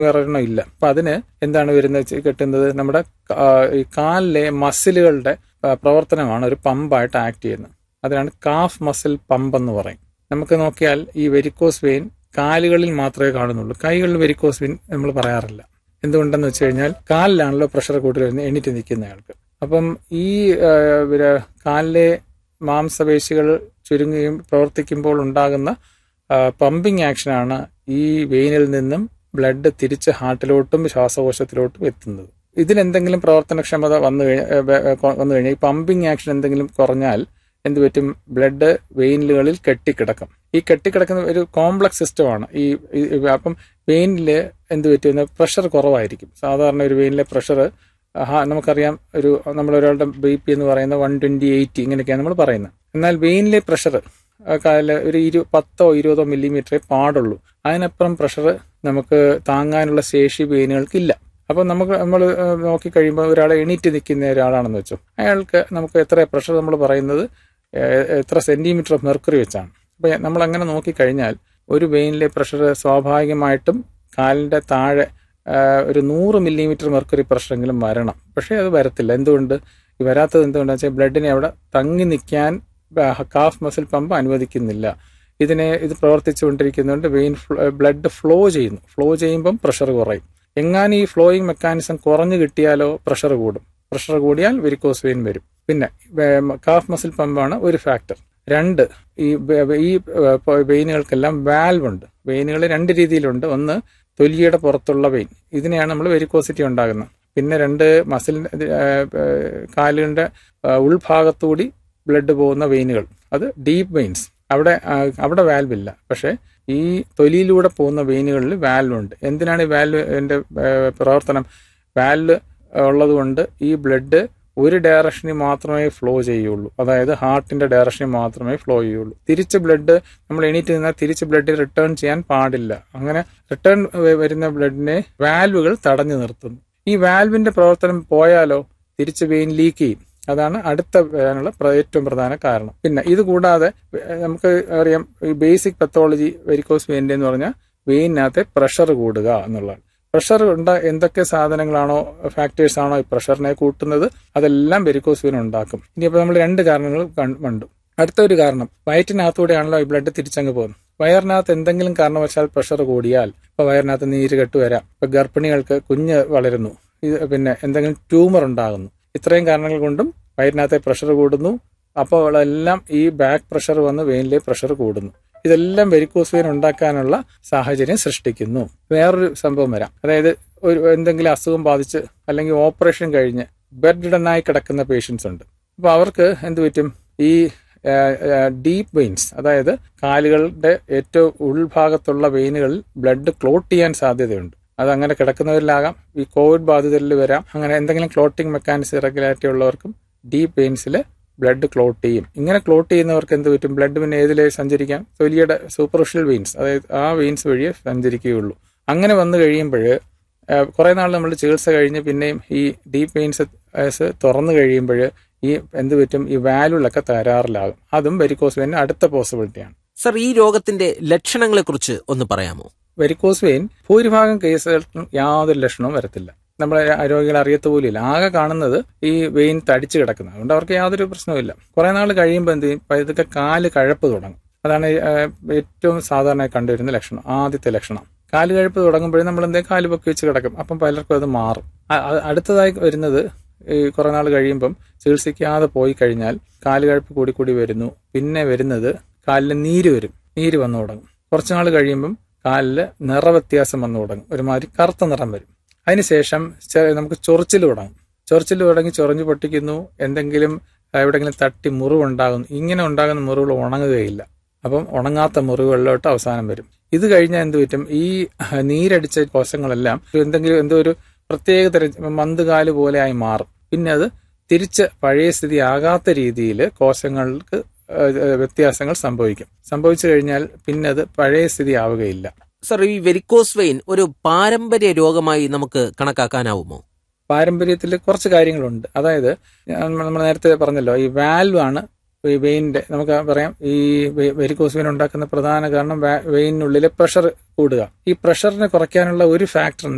വേറൊരെണ്ണം ഇല്ല അപ്പൊ അതിന് എന്താണ് വരുന്നത് വെച്ച് കിട്ടുന്നത് നമ്മുടെ ആ, ഈ കാലിലെ മസിലുകളുടെ ആ, പ്രവർത്തനമാണ് ഒരു പമ്പായിട്ട് ആക്ട് ചെയ്യുന്നത് അതിനാണ് കാഫ് മസിൽ പമ്പ് എന്ന് പറയും നമുക്ക് നോക്കിയാൽ ഈ വെരിക്കോസ് വെയിൻ കാലുകളിൽ മാത്രമേ കാണുന്നുള്ളൂ കൈകളിൽ വെരിക്കോസ് വെയിൻ നമ്മൾ പറയാറില്ല എന്തുകൊണ്ടെന്ന് വെച്ച് കഴിഞ്ഞാൽ കാലിലാണല്ലോ പ്രഷർ കൂടുതൽ വരുന്നത് എണീറ്റ് നിൽക്കുന്നയാൾക്ക് അപ്പം ഈ ആ, പിന്നെ കാലിലെ മാംസപേശികൾ ചുരുങ്ങുകയും പ്രവർത്തിക്കുമ്പോൾ ഉണ്ടാകുന്ന പമ്പിങ് ആക്ഷനാണ് ഈ വെയിനിൽ നിന്നും ബ്ലഡ് തിരിച്ച് ഹാർട്ടിലോട്ടും ശ്വാസകോശത്തിലോട്ടും എത്തുന്നത് ഇതിനെന്തെങ്കിലും പ്രവർത്തനക്ഷമത വന്നു കഴിഞ്ഞ വന്നു കഴിഞ്ഞാൽ ഈ പമ്പിങ് ആക്ഷൻ എന്തെങ്കിലും കുറഞ്ഞാൽ എന്ത് പറ്റും ബ്ലഡ് വെയിനുകളിൽ കെട്ടിക്കിടക്കും ഈ കെട്ടിക്കിടക്കുന്ന ഒരു കോംപ്ലക്സ് സിസ്റ്റമാണ് ഈ ഈ- അപ്പം വെയിനിൽ എന്ത് പറ്റുന്ന പ്രഷർ കുറവായിരിക്കും സാധാരണ ഒരു വെയിനിലെ പ്രഷർ നമുക്കറിയാം ഒരു നമ്മൾ ഒരാളുടെ ബി പി എന്ന് പറയുന്നത് വൺ ട്വന്റി എയ്റ്റി ഇങ്ങനെയൊക്കെയാണ് നമ്മൾ പറയുന്നത് എന്നാൽ വെയിനിലെ പ്രഷർ ഒരു ഇരു പത്തോ ഇരുപതോ മില്ലിമീറ്ററേ പാടുള്ളൂ അതിനപ്പുറം പ്രഷർ നമുക്ക് താങ്ങാനുള്ള ശേഷി വെയിനുകൾക്കില്ല അപ്പം നമുക്ക് നമ്മൾ നോക്കിക്കഴിയുമ്പോൾ ഒരാൾ എണീറ്റ് നിൽക്കുന്ന ഒരാളാണെന്ന് വെച്ചോ അയാൾക്ക് നമുക്ക് എത്ര പ്രഷർ നമ്മൾ പറയുന്നത് ഏഹ്, എത്ര സെന്റിമീറ്റർ ഓഫ് മെർക്കുറി വെച്ചാണ് അപ്പം നമ്മൾ അങ്ങനെ നോക്കിക്കഴിഞ്ഞാൽ ഒരു വെയിനിലെ പ്രഷർ സ്വാഭാവികമായിട്ടും കാലിന്റെ താഴെ ആഹ്, ഒരു നൂറ് മില്ലിമീറ്റർ മെർക്കുറി പ്രഷറെങ്കിലും വരണം പക്ഷേ അത് വരത്തില്ല എന്തുകൊണ്ട് ഈ വരാത്തത് എന്തുകൊണ്ടാണെന്ന് വെച്ചാൽ ബ്ലഡിനെ അവിടെ തങ്ങി നിൽക്കാൻ കാഫ് മസിൽ പമ്പ് അനുവദിക്കുന്നില്ല ഇതിനെ ഇത് പ്രവർത്തിച്ചുകൊണ്ടിരിക്കുന്നതുകൊണ്ട് വെയിൻ ബ്ലഡ് ഫ്ലോ ചെയ്യുന്നു ഫ്ലോ ചെയ്യുമ്പം പ്രഷർ കുറയും എങ്ങാനും ഈ ഫ്ലോയിങ് മെക്കാനിസം കുറഞ്ഞു കിട്ടിയാലോ പ്രഷർ കൂടും പ്രഷർ കൂടിയാൽ വെരിക്കോസ് വെയിൻ വരും പിന്നെ കാഫ് മസിൽ പമ്പാണ് ഒരു ഫാക്ടർ രണ്ട് ഈ വെ- ഈ ഏഹ്, വെയിനുകൾക്കെല്ലാം വാൽവ് ഉണ്ട് വെയിനുകൾ രണ്ട് രീതിയിലുണ്ട് ഒന്ന് തൊലിയുടെ പുറത്തുള്ള വെയിൻ ഇതിനെയാണ് നമ്മൾ വെരിക്കോസിറ്റി ഉണ്ടാകുന്നത് പിന്നെ രണ്ട് മസിൽ കാലുകളുടെ ഉൾഭാഗത്തുകൂടി ബ്ലഡ് പോകുന്ന വെയിനുകൾ അത് ഡീപ്പ് വെയിൻസ് അവിടെ ആ, അവിടെ വാൽവ് ഇല്ല പക്ഷേ ഈ തൊലിയിലൂടെ പോകുന്ന വെയിനുകളിൽ വാൽവ് ഉണ്ട് എന്തിനാണ് ഈ വാൽവിന്റെ പ്രവർത്തനം വാൽവ് ഉള്ളതുകൊണ്ട് ഈ ബ്ലഡ് ഒരു ഡയറക്ഷനിൽ മാത്രമേ ഫ്ലോ ചെയ്യുള്ളൂ അതായത് ഹാർട്ടിന്റെ ഡയറക്ഷനിൽ മാത്രമേ ഫ്ലോ ചെയ്യുള്ളൂ തിരിച്ച് ബ്ലഡ് നമ്മൾ എണീറ്റ് നിന്നാൽ തിരിച്ച് ബ്ലഡ് റിട്ടേൺ ചെയ്യാൻ പാടില്ല അങ്ങനെ റിട്ടേൺ വരുന്ന ബ്ലഡിനെ വാൽവുകൾ തടഞ്ഞു നിർത്തുന്നു ഈ വാൽവിന്റെ പ്രവർത്തനം പോയാലോ തിരിച്ച് വെയിൻ ലീക്ക് ചെയ്യും അതാണ് അടുത്ത വരാനുള്ള പ്ര- ഏറ്റവും പ്രധാന കാരണം പിന്നെ ഇത് കൂടാതെ ഏഹ്, നമുക്ക് അറിയാം ഈ ബേസിക് പത്തോളജി വെരിക്കോസ് വെയിൻ്റെ എന്ന് പറഞ്ഞാൽ വെയിനകത്തെ പ്രഷർ കൂടുക എന്നുള്ളതാണ് പ്രഷർ ഉണ്ട എന്തൊക്കെ സാധനങ്ങളാണോ ഫാക്ടേഴ്സ് ആണോ ഈ പ്രഷറിനെ കൂട്ടുന്നത് അതെല്ലാം വെരിക്കോസ് വെയിൻ ഉണ്ടാക്കും ഇനിയിപ്പോൾ നമ്മൾ രണ്ട് കാരണങ്ങൾ കൺ- കണ്ടു അടുത്ത ഒരു കാരണം വയറ്റിനകത്തൂടെയാണല്ലോ ഈ ബ്ലഡ് തിരിച്ചങ്ങ് പോകുന്നത് വയറിനകത്ത് എന്തെങ്കിലും കാരണവശാൽ പ്രഷർ കൂടിയാൽ ഇപ്പൊ വയറിനകത്ത് നീര് കെട്ട് വരാം ഇപ്പൊ ഗർഭിണികൾക്ക് കുഞ്ഞ് വളരുന്നു ഇത് പിന്നെ എന്തെങ്കിലും ട്യൂമർ ഉണ്ടാകുന്നു ഇത്രയും കാരണങ്ങൾ കൊണ്ടും വയറിനകത്തെ പ്രഷർ കൂടുന്നു അപ്പോൾ എല്ലാം ഈ ബാക്ക് പ്രഷർ വന്ന് വെയിനിലെ പ്രഷർ കൂടുന്നു ഇതെല്ലാം വെരിക്കോസ് വെയിൻ ഉണ്ടാക്കാനുള്ള സാഹചര്യം സൃഷ്ടിക്കുന്നു വേറൊരു സംഭവം വരാം അതായത് ഒരു എന്തെങ്കിലും അസുഖം ബാധിച്ച് അല്ലെങ്കിൽ ഓപ്പറേഷൻ കഴിഞ്ഞ് ബെഡ് കിടക്കുന്ന പേഷ്യൻസ് ഉണ്ട് അപ്പൊ അവർക്ക് എന്ത് പറ്റും ഈ ഡീപ്പ് വെയിൻസ് അതായത് കാലുകളുടെ ഏറ്റവും ഉൾഭാഗത്തുള്ള വെയിനുകളിൽ ബ്ലഡ് ക്ലോട്ട് ചെയ്യാൻ സാധ്യതയുണ്ട് അത് അങ്ങനെ കിടക്കുന്നവരിലാകാം ഈ കോവിഡ് ബാധിതരിൽ വരാം അങ്ങനെ എന്തെങ്കിലും ക്ലോട്ടിംഗ് മെക്കാനിസം ഇറഗുലാരിറ്റി ഉള്ളവർക്കും ഡീപ്പ് വെയിൻസിൽ ബ്ലഡ് ക്ലോട്ട് ചെയ്യും ഇങ്ങനെ ക്ലോട്ട് ചെയ്യുന്നവർക്ക് എന്ത് പറ്റും ബ്ലഡ് പിന്നെ ഏതിലേ സഞ്ചരിക്കാം തൊലിയുടെ സൂപ്പർഫിഷ്യൽ വെയിൻസ് അതായത് ആ വെയിൻസ് വഴിയേ സഞ്ചരിക്കുകയുള്ളൂ അങ്ങനെ വന്നു കഴിയുമ്പോൾ കുറെ നാൾ നമ്മൾ ചികിത്സ കഴിഞ്ഞ് പിന്നെയും ഈ ഡീപ്പ് വെയിൻസ് തുറന്നു കഴിയുമ്പോൾ ഈ എന്ത് പറ്റും ഈ വാലുകളൊക്കെ തകരാറിലാകും അതും വെരിക്കോസ് വെയിൻ അടുത്ത പോസിബിലിറ്റിയാണ് സർ ഈ രോഗത്തിന്റെ ലക്ഷണങ്ങളെക്കുറിച്ച് ഒന്ന് പറയാമോ വെരിക്കോസ് വെയിൻ ഭൂരിഭാഗം കേസുകൾക്കും യാതൊരു ലക്ഷണവും വരത്തില്ല നമ്മളെ രോഗികൾ അറിയത്ത പോലില്ല ആകെ കാണുന്നത് ഈ വെയിൻ തടിച്ചു കിടക്കുന്നത് അതുകൊണ്ട് അവർക്ക് യാതൊരു പ്രശ്നവുമില്ല കുറെ നാൾ കഴിയുമ്പോൾ എന്ത് ചെയ്യും ഇതൊക്കെ കാല് കഴപ്പ് തുടങ്ങും അതാണ് ഏഹ്, ഏറ്റവും സാധാരണ കണ്ടുവരുന്ന ലക്ഷണം ആദ്യത്തെ ലക്ഷണം കാല് കഴുപ്പ് തുടങ്ങുമ്പോഴേ നമ്മൾ എന്തേ കാല് പൊക്കി വെച്ച് കിടക്കും അപ്പം പലർക്കും അത് മാറും അ- അ- അടുത്തതായി വരുന്നത് ഈ കുറെ നാൾ കഴിയുമ്പം ചികിത്സിക്കാതെ പോയി കഴിഞ്ഞാൽ കാല് കഴുപ്പ് കൂടി കൂടി വരുന്നു പിന്നെ വരുന്നത് കാലിൽ നീര് വരും നീര് വന്നു തുടങ്ങും കുറച്ചു നാൾ കഴിയുമ്പം കാലിൽ നിറവ്യത്യാസം വന്നു തുടങ്ങും ഒരുമാതിരി കറുത്ത നിറം വരും അതിനുശേഷം ചെ- നമുക്ക് ചൊറിച്ചിൽ തുടങ്ങും ചൊറിച്ചിൽ തുടങ്ങി ചൊറിഞ്ഞു പൊട്ടിക്കുന്നു എന്തെങ്കിലും എവിടെയെങ്കിലും തട്ടി മുറിവുണ്ടാകുന്നു ഇങ്ങനെ ഉണ്ടാകുന്ന മുറിവുകൾ ഉണങ്ങുകയില്ല അപ്പം ഉണങ്ങാത്ത മുറിവുകളിലോട്ട് അവസാനം വരും ഇത് കഴിഞ്ഞാൽ എന്ത് പറ്റും ഈ നീരടിച്ച കോശങ്ങളെല്ലാം എന്തെങ്കിലും എന്തോ ഒരു പ്രത്യേക തരം മന്തുകാല് പോലെ ആയി മാറും പിന്നെ അത് തിരിച്ച് പഴയ സ്ഥിതി ആകാത്ത രീതിയിൽ കോശങ്ങൾക്ക് ഏഹ്, വ്യത്യാസങ്ങൾ സംഭവിക്കും സംഭവിച്ചു കഴിഞ്ഞാൽ പിന്നെ അത് പഴയ സ്ഥിതി ആവുകയില്ല സർ ഈ വെരിക്കോസ് വെയിൻ ഒരു പാരമ്പര്യ രോഗമായി നമുക്ക് കണക്കാക്കാനാവുമോ പാരമ്പര്യത്തിൽ കുറച്ച് കാര്യങ്ങളുണ്ട് അതായത് നമ്മൾ നേരത്തെ പറഞ്ഞല്ലോ ഈ വാൽവ് ആണ് ഈ വെയിനിന്റെ നമുക്ക് പറയാം ഈ വെരിക്കോസ് വെയിൻ ഉണ്ടാക്കുന്ന പ്രധാന കാരണം വാ- വെയിനിനുള്ളിലെ പ്രഷർ കൂടുക ഈ പ്രഷറിനെ കുറയ്ക്കാനുള്ള ഒരു ഫാക്ടർ